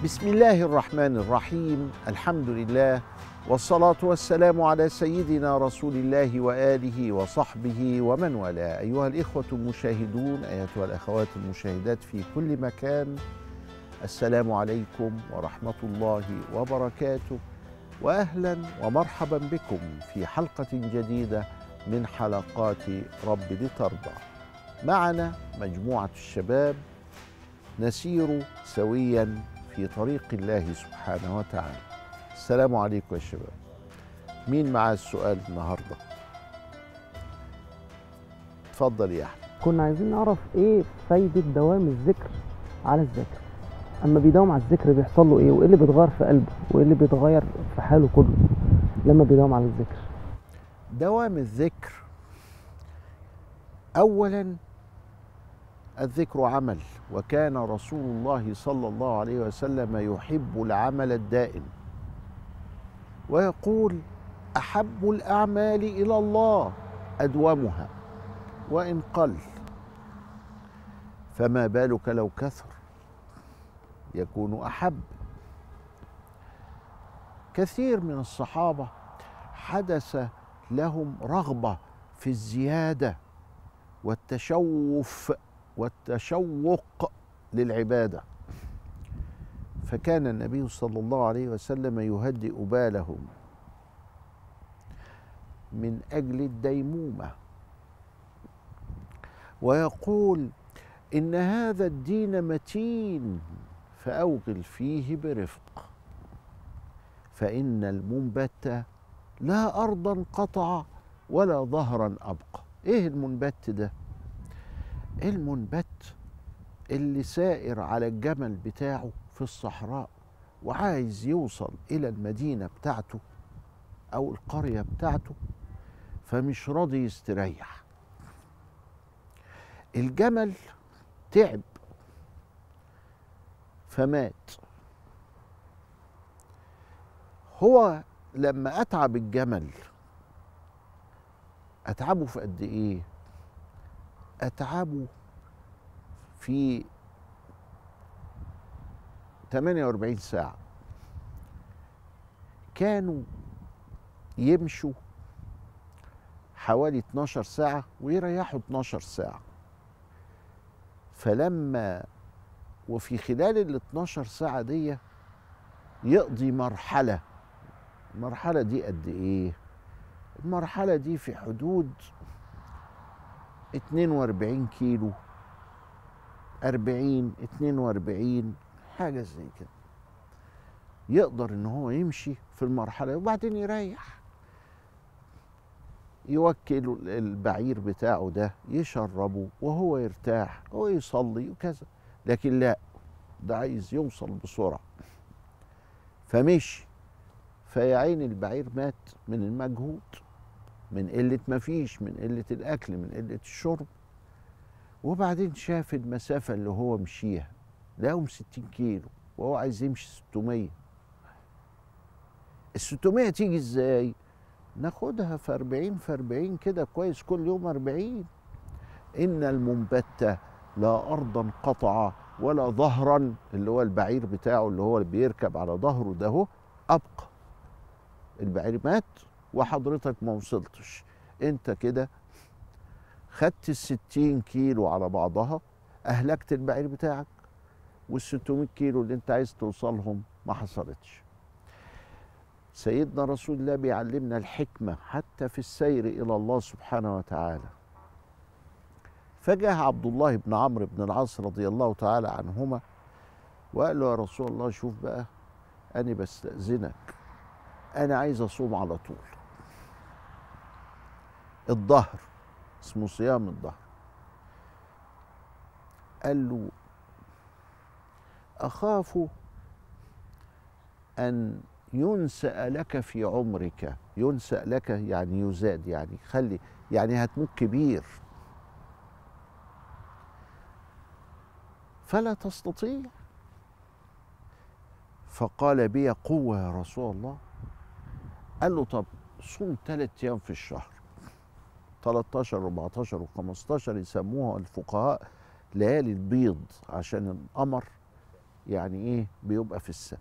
بسم الله الرحمن الرحيم الحمد لله والصلاة والسلام على سيدنا رسول الله وآله وصحبه ومن والاه أيها الإخوة المشاهدون أيتها الأخوات المشاهدات في كل مكان السلام عليكم ورحمة الله وبركاته وأهلا ومرحبا بكم في حلقة جديدة من حلقات رب لترضى معنا مجموعة الشباب نسير سويا في طريق الله سبحانه وتعالى السلام عليكم يا شباب مين معاه السؤال النهارده اتفضل يا احمد كنا عايزين نعرف ايه فايدة دوام الذكر على الذاكر اما بيداوم على الذكر بيحصل له ايه وايه اللي بيتغير في قلبه وايه اللي بيتغير في حاله كله لما بيداوم على الذكر دوام الذكر اولا الذكر عمل وكان رسول الله صلى الله عليه وسلم يحب العمل الدائم ويقول احب الاعمال الى الله ادومها وان قل فما بالك لو كثر يكون احب كثير من الصحابه حدث لهم رغبه في الزياده والتشوف والتشوق للعباده فكان النبي صلى الله عليه وسلم يهدئ بالهم من اجل الديمومه ويقول ان هذا الدين متين فاوغل فيه برفق فان المنبت لا ارضا قطع ولا ظهرا ابقى ايه المنبت ده المنبت اللي سائر على الجمل بتاعه في الصحراء وعايز يوصل الى المدينه بتاعته او القريه بتاعته فمش راضي يستريح الجمل تعب فمات هو لما اتعب الجمل اتعبه في قد ايه اتعبه في 48 ساعة كانوا يمشوا حوالي 12 ساعة ويريحوا 12 ساعة فلما وفي خلال ال 12 ساعة دي يقضي مرحلة المرحلة دي قد إيه؟ المرحلة دي في حدود 42 كيلو 40 42 حاجة زي كده يقدر ان هو يمشي في المرحلة وبعدين يريح يوكل البعير بتاعه ده يشربه وهو يرتاح ويصلي وكذا لكن لا ده عايز يوصل بسرعة فمشي فيا عين البعير مات من المجهود من قلة مفيش من قلة الأكل من قلة الشرب وبعدين شاف المسافة اللي هو مشيها لقاهم 60 كيلو وهو عايز يمشي 600 ال 600 تيجي ازاي؟ ناخدها في 40 في 40 كده كويس كل يوم 40 إن المنبت لا أرضا قطع ولا ظهرا اللي هو البعير بتاعه اللي هو اللي بيركب على ظهره ده هو أبقى البعير مات وحضرتك ما وصلتش انت كده خدت الستين كيلو على بعضها اهلكت البعير بتاعك والستمائة كيلو اللي انت عايز توصلهم ما حصلتش سيدنا رسول الله بيعلمنا الحكمة حتى في السير إلى الله سبحانه وتعالى فجاء عبد الله بن عمرو بن العاص رضي الله تعالى عنهما وقال له يا رسول الله شوف بقى أنا بستأذنك أنا عايز أصوم على طول الظهر اسمه صيام الظهر قال له أخاف أن ينسأ لك في عمرك ينسأ لك يعني يزاد يعني خلي يعني هتموت كبير فلا تستطيع فقال بي قوة يا رسول الله قال له طب صوم ثلاث أيام في الشهر 13 14 و15 يسموها الفقهاء ليالي البيض عشان القمر يعني ايه بيبقى في السماء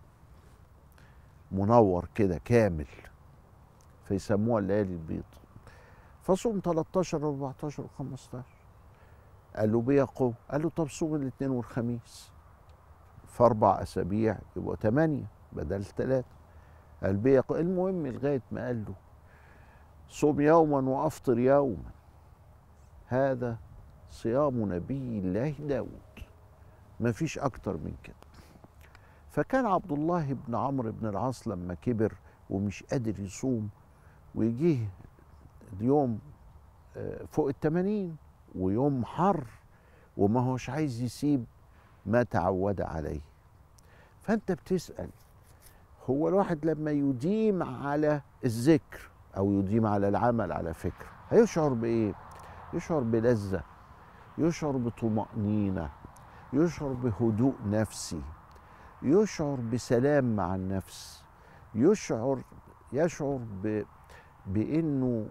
منور كده كامل فيسموها الليالي البيض فصوم 13 و14 و15 قال له بيا قوم قال له طب صوم الاثنين والخميس في اربع اسابيع يبقوا ثمانيه بدل ثلاثه قال بيا قوم المهم لغايه ما قال له صوم يوما وافطر يوما هذا صيام نبي الله داود ما فيش اكتر من كده فكان عبد الله بن عمرو بن العاص لما كبر ومش قادر يصوم ويجيه اليوم آه، فوق التمانين ويوم حر وما هوش عايز يسيب ما تعود عليه فانت بتسأل هو الواحد لما يديم على الذكر او يديم على العمل على فكرة هيشعر بايه يشعر بلذة يشعر بطمأنينة يشعر بهدوء نفسي يشعر بسلام مع النفس يشعر يشعر ب بانه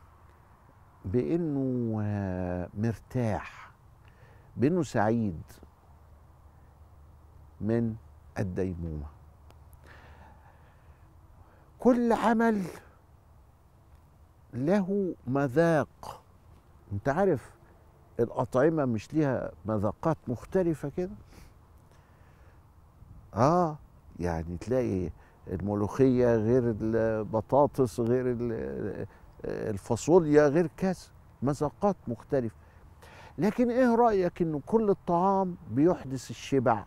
بانه آه، مرتاح بانه سعيد من الديمومه كل عمل له مذاق انت عارف الاطعمه مش ليها مذاقات مختلفه كده اه يعني تلاقي الملوخيه غير البطاطس غير ال- الفاصوليا غير كذا مذاقات مختلفه لكن ايه رايك انه كل الطعام بيحدث الشبع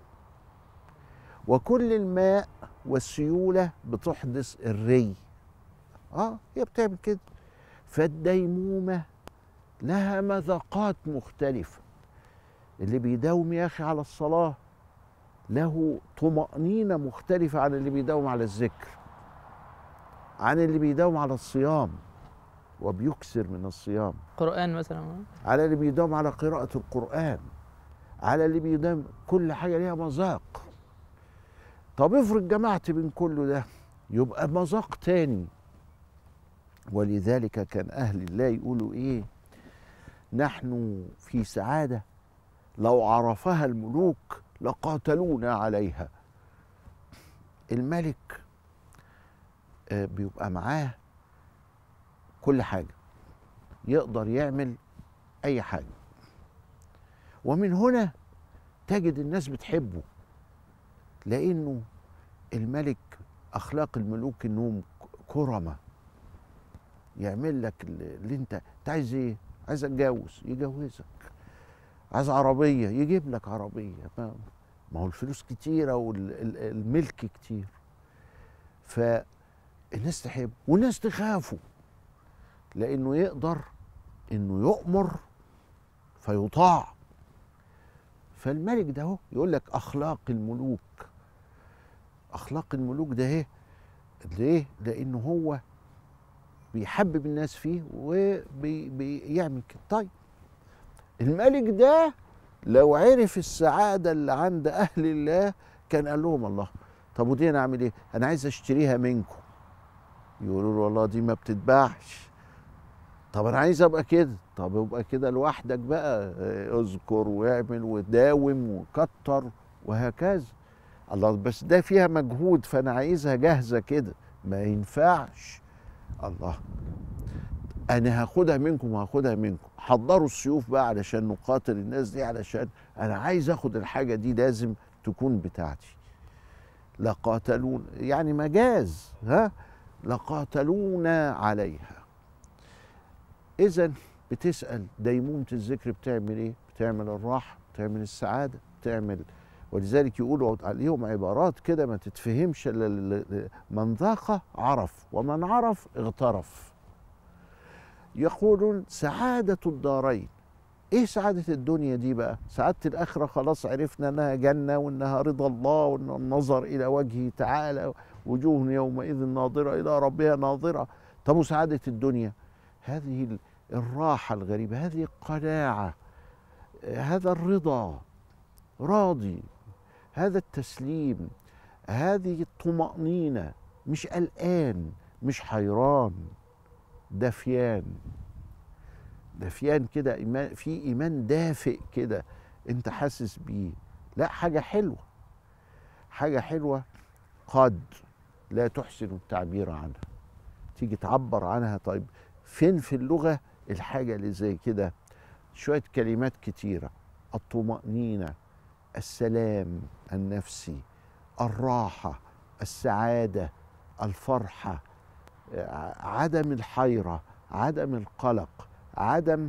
وكل الماء والسيوله بتحدث الري اه هي بتعمل كده فالديمومه لها مذاقات مختلفه اللي بيداوم يا اخي على الصلاه له طمأنينة مختلفة عن اللي بيداوم على الذكر عن اللي بيداوم على الصيام وبيكسر من الصيام قرآن مثلا على اللي بيداوم على قراءة القرآن على اللي بيداوم كل حاجة ليها مذاق طب افرض جمعت بين كله ده يبقى مذاق تاني ولذلك كان أهل الله يقولوا إيه نحن في سعادة لو عرفها الملوك لقاتلونا عليها الملك آه، بيبقى معاه كل حاجة يقدر يعمل أي حاجة ومن هنا تجد الناس بتحبه لأنه الملك أخلاق الملوك إنهم كرمة يعمل لك اللي اللي انت انت عايز ايه؟ عايز اتجوز يجوزك عايز عربيه يجيب لك عربيه ما, ما هو الفلوس كتيره والملك كتير فالناس تحب والناس تخافه لانه يقدر انه يؤمر فيطاع فالملك ده هو يقول لك اخلاق الملوك اخلاق الملوك ده ايه ليه لانه هو بيحبب الناس فيه وبيعمل كده طيب الملك ده لو عرف السعاده اللي عند اهل الله كان قال لهم الله طب ودي انا اعمل ايه انا عايز اشتريها منكم يقولوا له والله دي ما بتتباعش طب انا عايز ابقى كده طب ابقى كده لوحدك بقى اه، اذكر واعمل وداوم وكتر وهكذا الله بس ده فيها مجهود فانا عايزها جاهزه كده ما ينفعش الله انا هاخدها منكم وهاخدها منكم حضروا السيوف بقى علشان نقاتل الناس دي علشان انا عايز اخد الحاجه دي لازم تكون بتاعتي لقاتلون يعني مجاز ها لقاتلونا عليها اذا بتسال ديمومه الذكر بتعمل ايه بتعمل الراحه بتعمل السعاده بتعمل ولذلك يقولوا عليهم عبارات كده ما تتفهمش إلا ل- ل- من ذاق عرف ومن عرف اغترف يقولون سعادة الدارين ايه سعادة الدنيا دي بقى سعادة الآخرة خلاص عرفنا انها جنة وانها رضا الله وان النظر الى وجهه تعالى وجوه يومئذ ناظرة الى ربها ناظرة طب وسعادة الدنيا هذه ال- الراحة الغريبة هذه القناعة هذا الرضا راضي هذا التسليم هذه الطمأنينة مش قلقان مش حيران دفيان دفيان كده إيمان في إيمان دافئ كده أنت حاسس بيه لا حاجة حلوة حاجة حلوة قد لا تحسن التعبير عنها تيجي تعبر عنها طيب فين في اللغة الحاجة اللي زي كده شوية كلمات كتيرة الطمأنينة السلام النفسي الراحة السعادة الفرحة ع- عدم الحيرة عدم القلق عدم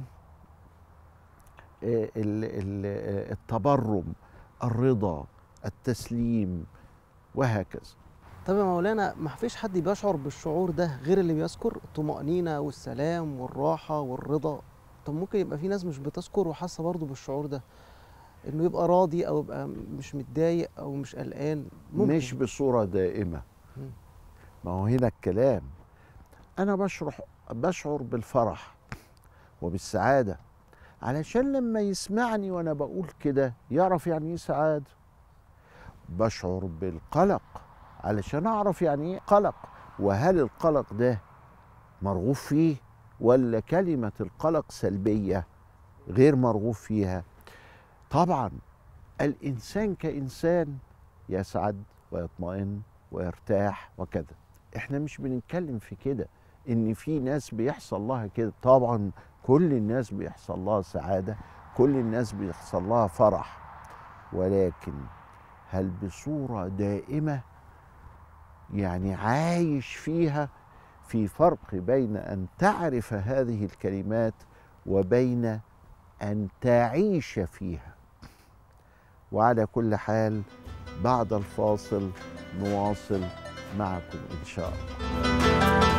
آه، ال- ال- آه، التبرم الرضا التسليم وهكذا طب يا مولانا ما فيش حد بيشعر بالشعور ده غير اللي بيذكر الطمأنينة والسلام والراحة والرضا طب ممكن يبقى في ناس مش بتذكر وحاسة برضه بالشعور ده انه يبقى راضي او يبقى مش متضايق او مش قلقان ممكن مش بصورة دائمة مم. ما هو هنا الكلام أنا بشرح بشعر بالفرح وبالسعادة علشان لما يسمعني وأنا بقول كده يعرف يعني إيه سعادة بشعر بالقلق علشان أعرف يعني إيه قلق وهل القلق ده مرغوب فيه ولا كلمة القلق سلبية غير مرغوب فيها طبعا الإنسان كإنسان يسعد ويطمئن ويرتاح وكذا احنا مش بنتكلم في كده ان في ناس بيحصل لها كده طبعا كل الناس بيحصل لها سعادة كل الناس بيحصل لها فرح ولكن هل بصورة دائمة يعني عايش فيها في فرق بين أن تعرف هذه الكلمات وبين أن تعيش فيها وعلى كل حال بعد الفاصل نواصل معكم ان شاء الله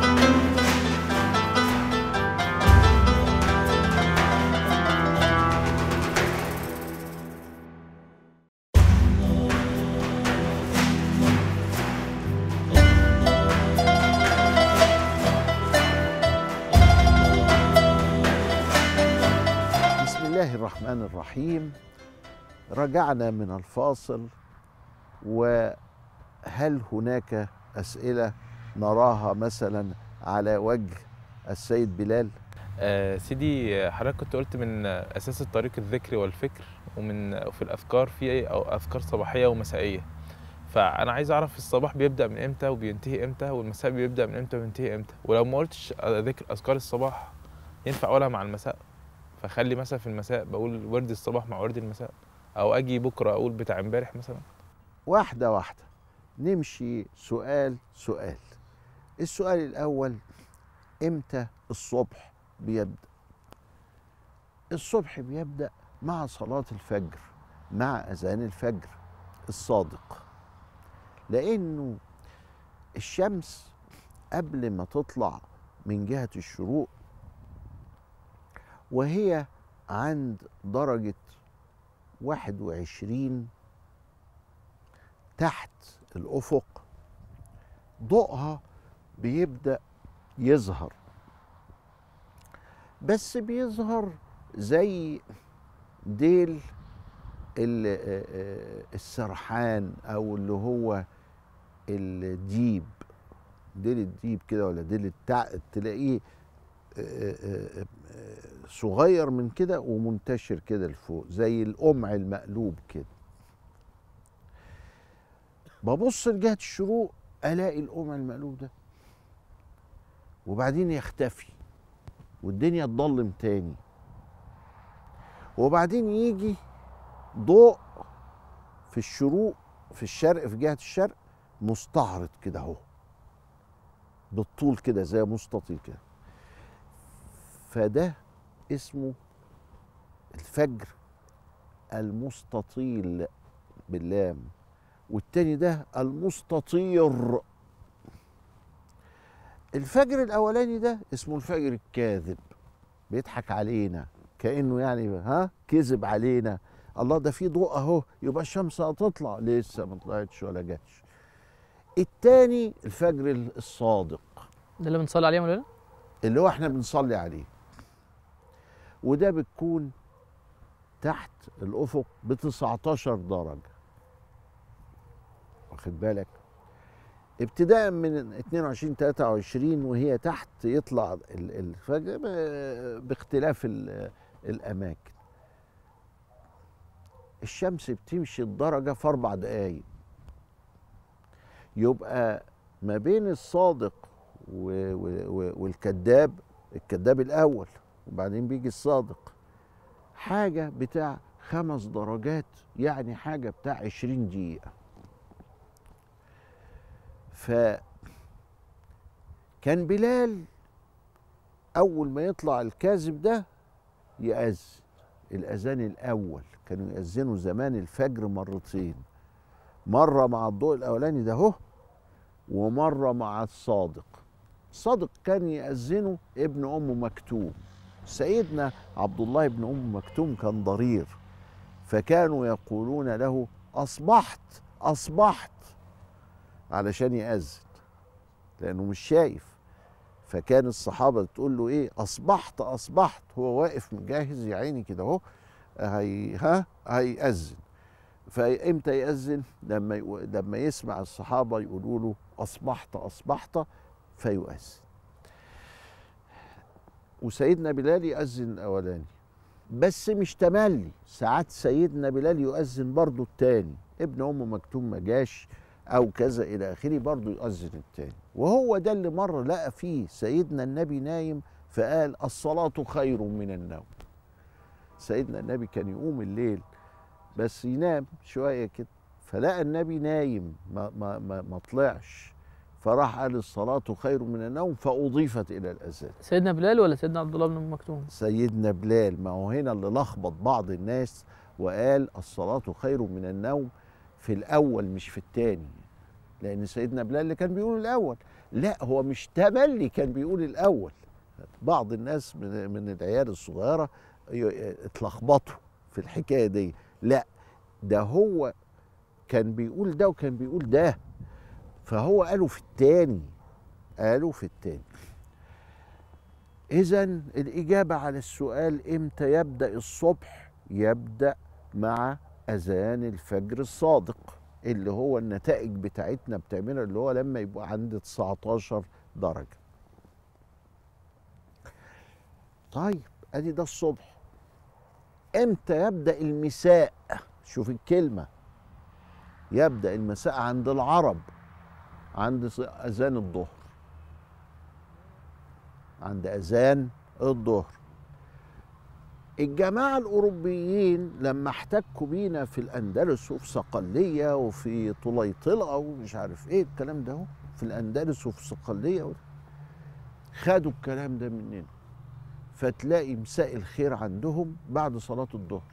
بسم الله الرحمن الرحيم رجعنا من الفاصل وهل هناك اسئله نراها مثلا على وجه السيد بلال آه سيدي آه، حضرتك كنت قلت من آه، اساس الطريق الذكر والفكر ومن في الاذكار في او اذكار صباحيه ومسائيه فانا عايز اعرف الصباح بيبدا من امتى وبينتهي امتى والمساء بيبدا من امتى وبينتهي امتى ولو ما قلتش آه، ذكر اذكار الصباح ينفع اقولها مع المساء فخلي مثلا في المساء بقول ورد الصباح مع ورد المساء او اجي بكره اقول بتاع امبارح مثلا واحده واحده نمشي سؤال سؤال السؤال الاول امتى الصبح بيبدا الصبح بيبدا مع صلاه الفجر مع اذان الفجر الصادق لانه الشمس قبل ما تطلع من جهه الشروق وهي عند درجه 21 تحت الافق ضوءها بيبدا يظهر بس بيظهر زي ديل ال- آه، آه، السرحان او اللي هو الديب ديل الديب كده ولا ديل التع... تلاقيه آه، آه، آه، صغير من كده ومنتشر كده لفوق زي القمع المقلوب كده ببص لجهة الشروق ألاقي القمع المقلوب ده وبعدين يختفي والدنيا تضلم تاني وبعدين يجي ضوء في الشروق في الشرق في جهة الشرق مستعرض كده اهو بالطول كده زي مستطيل كده فده اسمه الفجر المستطيل باللام والتاني ده المستطير الفجر الاولاني ده اسمه الفجر الكاذب بيضحك علينا كانه يعني ها كذب علينا الله ده في ضوء اهو يبقى الشمس هتطلع لسه ما طلعتش ولا جاتش التاني الفجر الصادق ده اللي بنصلي عليه يا مولانا اللي هو احنا بنصلي عليه وده بتكون تحت الافق ب 19 درجه واخد بالك ابتداء من 22 23 وهي تحت يطلع ال- الفجر ب- باختلاف ال- الاماكن الشمس بتمشي الدرجه في اربع دقايق يبقى ما بين الصادق و- و- و- والكذاب الكذاب الاول وبعدين بيجي الصادق حاجه بتاع خمس درجات يعني حاجه بتاع عشرين دقيقه ف كان بلال اول ما يطلع الكاذب ده يأذن الأذان الأول كانوا يأذنوا زمان الفجر مرتين مرة مع الضوء الأولاني ده هو ومرة مع الصادق الصادق كان يأذنه ابن أم مكتوم سيدنا عبد الله بن أم مكتوم كان ضرير فكانوا يقولون له أصبحت أصبحت علشان يأذن لأنه مش شايف فكان الصحابه تقول له ايه اصبحت اصبحت هو واقف مجهز يا عيني كده اهو هي ها هيأذن فامتى يأذن لما يقو- لما يسمع الصحابه يقولوا له اصبحت اصبحت فيؤذن وسيدنا بلال يأذن الاولاني بس مش تملي ساعات سيدنا بلال يؤذن برضه التاني ابن ام مكتوم ما جاش او كذا الى اخره برضه يؤذن التاني وهو ده اللي مره لقى فيه سيدنا النبي نايم فقال الصلاه خير من النوم سيدنا النبي كان يقوم الليل بس ينام شويه كده فلقى النبي نايم ما ما ما, ما طلعش فراح قال الصلاه خير من النوم فاضيفت الى الاذان سيدنا بلال ولا سيدنا عبد الله بن ام مكتوم سيدنا بلال ما هو هنا اللي لخبط بعض الناس وقال الصلاة خير من النوم في الأول مش في التاني لأن سيدنا بلال اللي كان بيقول الأول لا هو مش تملي كان بيقول الأول بعض الناس من, من العيال الصغيرة ي- اتلخبطوا في الحكاية دي لا ده هو كان بيقول ده وكان بيقول ده فهو قالوا في التاني قالوا في التاني إذا الإجابة على السؤال إمتى يبدأ الصبح؟ يبدأ مع أذان الفجر الصادق اللي هو النتائج بتاعتنا بتعملها اللي هو لما يبقى عند 19 درجة. طيب أدي ده الصبح. إمتى يبدأ المساء؟ شوف الكلمة. يبدأ المساء عند العرب عند ص- أذان الظهر. عند اذان الظهر الجماعة الأوروبيين لما احتكوا بينا في الأندلس وفي صقلية وفي طليطلة ومش عارف إيه الكلام ده هو، في الأندلس وفي صقلية و- خدوا الكلام ده مننا فتلاقي مساء الخير عندهم بعد صلاة الظهر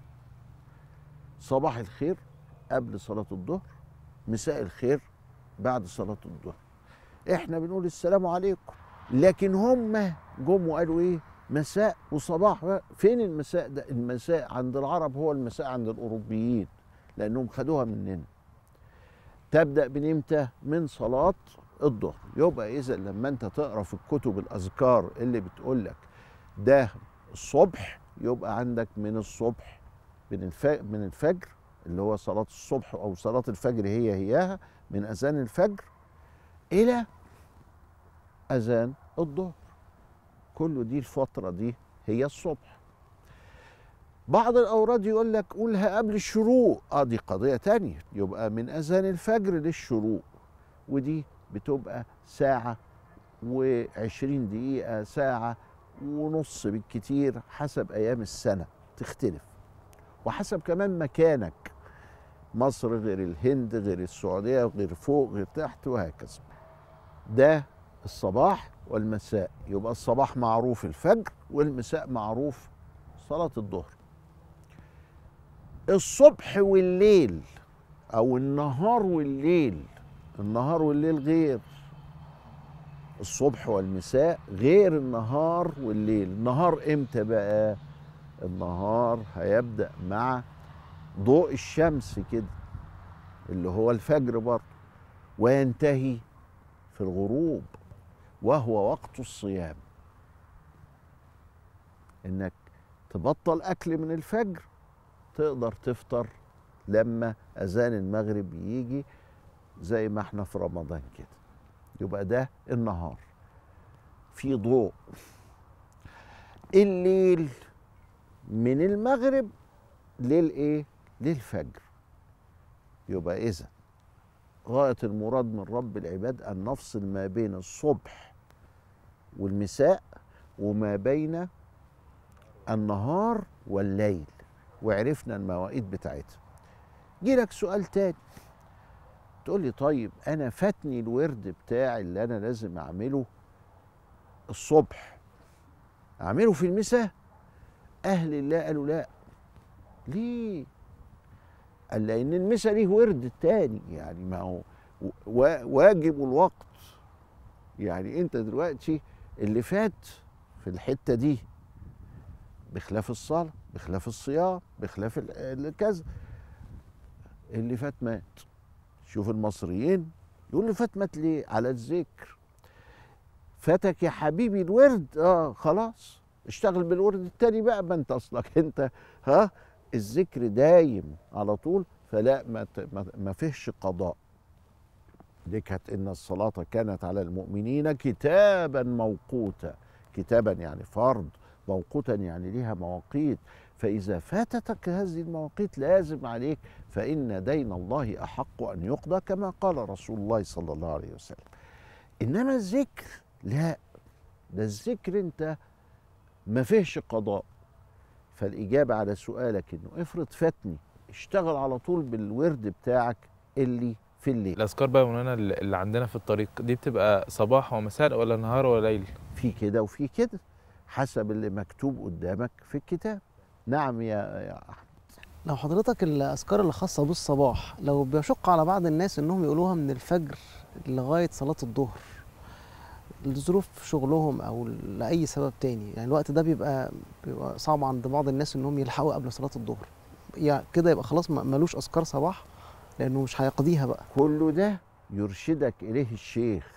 صباح الخير قبل صلاة الظهر مساء الخير بعد صلاة الظهر احنا بنقول السلام عليكم لكن هم جم وقالوا ايه مساء وصباح بقى. فين المساء ده المساء عند العرب هو المساء عند الاوروبيين لانهم خدوها مننا تبدا من امتى من صلاه الظهر يبقى اذا لما انت تقرا في الكتب الاذكار اللي بتقول لك ده الصبح يبقى عندك من الصبح من الفجر من الفجر اللي هو صلاه الصبح او صلاه الفجر هي هياها من اذان الفجر الى اذان الظهر كله دي الفتره دي هي الصبح بعض الاوراد يقول لك قولها قبل الشروق اه دي قضيه تانية يبقى من اذان الفجر للشروق ودي بتبقى ساعه وعشرين دقيقه ساعه ونص بالكتير حسب ايام السنه تختلف وحسب كمان مكانك مصر غير الهند غير السعوديه غير فوق غير تحت وهكذا ده الصباح والمساء يبقى الصباح معروف الفجر والمساء معروف صلاة الظهر الصبح والليل أو النهار والليل النهار والليل غير الصبح والمساء غير النهار والليل النهار امتى بقى النهار هيبدأ مع ضوء الشمس كده اللي هو الفجر برضه وينتهي في الغروب وهو وقت الصيام انك تبطل اكل من الفجر تقدر تفطر لما اذان المغرب يجي زي ما احنا في رمضان كده يبقى ده النهار في ضوء الليل من المغرب للايه للفجر يبقى اذا غاية المراد من رب العباد أن نفصل ما بين الصبح والمساء وما بين النهار والليل وعرفنا المواقيت بتاعتها جيلك سؤال تاني تقول لي طيب أنا فاتني الورد بتاعي اللي أنا لازم أعمله الصبح أعمله في المساء أهل الله قالوا لا ليه قال لان المسا ليه ورد تاني يعني ما هو وا- واجب الوقت يعني انت دلوقتي اللي فات في الحته دي بخلاف الصلاه بخلاف الصيام بخلاف ال- الكذا اللي فات مات شوف المصريين يقول اللي فات مات ليه على الذكر فاتك يا حبيبي الورد اه خلاص اشتغل بالورد التاني بقى ما انت اصلك انت ها الذكر دايم على طول فلا ما ت- ما- ما فيهش قضاء دي كانت ان الصلاه كانت على المؤمنين كتابا موقوتا كتابا يعني فرض موقوتا يعني ليها مواقيت فاذا فاتتك هذه المواقيت لازم عليك فان دين الله احق ان يقضى كما قال رسول الله صلى الله عليه وسلم انما الذكر لا ده الذكر انت ما فيهش قضاء فالإجابة على سؤالك إنه افرض فاتني اشتغل على طول بالورد بتاعك اللي في الليل الاذكار بقى مولانا اللي عندنا في الطريق دي بتبقى صباح ومساء ولا نهار ولا ليل في كده وفي كده حسب اللي مكتوب قدامك في الكتاب نعم يا يا أحمد لو حضرتك الأذكار اللي خاصة بالصباح لو بيشق على بعض الناس إنهم يقولوها من الفجر لغاية صلاة الظهر لظروف شغلهم أو لأي سبب تاني يعني الوقت ده بيبقى بيبقى صعب عند بعض الناس إنهم يلحقوا قبل صلاة الظهر يعني كده يبقى خلاص ما- ملوش أذكار صباح لأنه مش هيقضيها بقى كل ده يرشدك إليه الشيخ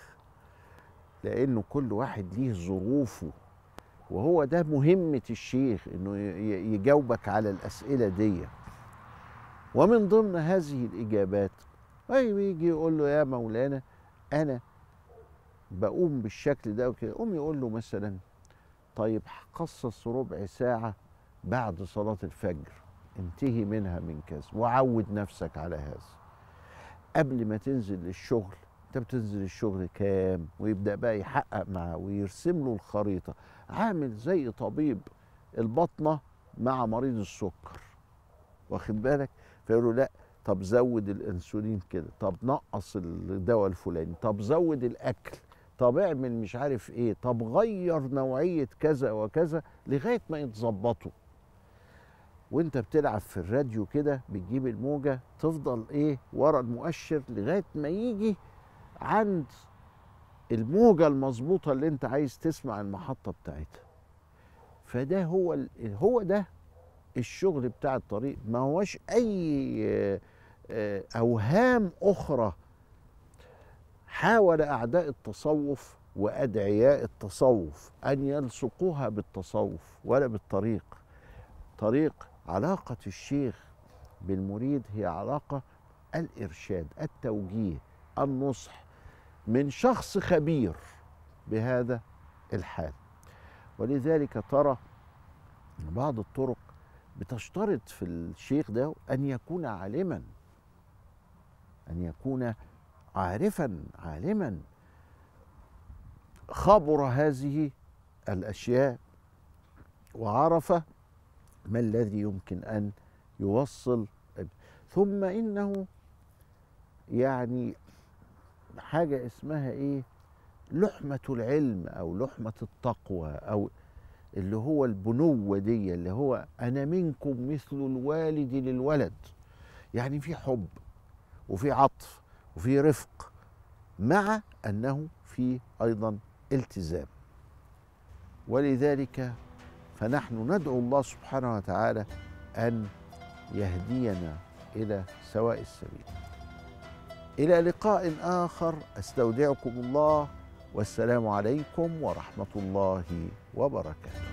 لأنه كل واحد ليه ظروفه وهو ده مهمة الشيخ إنه ي- ي- يجاوبك على الأسئلة دي ومن ضمن هذه الإجابات أي يجي يقول له يا مولانا أنا بقوم بالشكل ده وكده قوم يقول له مثلا طيب خصص ربع ساعة بعد صلاة الفجر انتهي منها من كذا وعود نفسك على هذا قبل ما تنزل للشغل انت بتنزل الشغل كام ويبدا بقى يحقق معاه ويرسم له الخريطه عامل زي طبيب البطنه مع مريض السكر واخد بالك فيقول له لا طب زود الانسولين كده طب نقص الدواء الفلاني طب زود الاكل طب اعمل مش عارف ايه طب غير نوعيه كذا وكذا لغايه ما يتظبطوا وانت بتلعب في الراديو كده بتجيب الموجه تفضل ايه ورا المؤشر لغايه ما يجي عند الموجه المظبوطه اللي انت عايز تسمع المحطه بتاعتها فده هو ال- هو ده الشغل بتاع الطريق ما هوش اي آه، آه، اوهام اخرى حاول اعداء التصوف وادعياء التصوف ان يلصقوها بالتصوف ولا بالطريق طريق علاقه الشيخ بالمريد هي علاقه الارشاد التوجيه النصح من شخص خبير بهذا الحال ولذلك ترى بعض الطرق بتشترط في الشيخ ده ان يكون عالما ان يكون عارفا عالما خبر هذه الاشياء وعرف ما الذي يمكن ان يوصل ثم انه يعني حاجه اسمها ايه لحمه العلم او لحمه التقوى او اللي هو البنوه دي اللي هو انا منكم مثل الوالد للولد يعني في حب وفي عطف وفي رفق مع انه في ايضا التزام ولذلك فنحن ندعو الله سبحانه وتعالى ان يهدينا الى سواء السبيل الى لقاء اخر استودعكم الله والسلام عليكم ورحمه الله وبركاته